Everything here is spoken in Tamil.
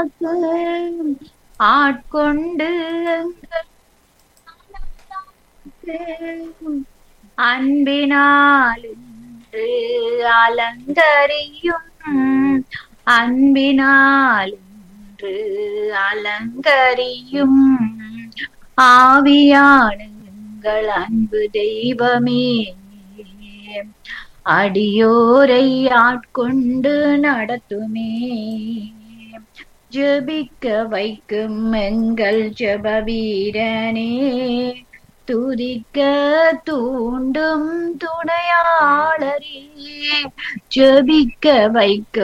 ஆட்கொண்டு அன்பினால் இன்று அலங்கரியும் அன்பினால் இன்று அலங்கரியும் ஆவியான எங்கள் அன்பு தெய்வமே அடியோரை ஆட்கொண்டு நடத்துமே ஜெபிக்க வைக்கும் எங்கள் ஜெப வீரனே துதிக்க தூண்டும் துணையாளரே ஜெபிக்க வைக்கும்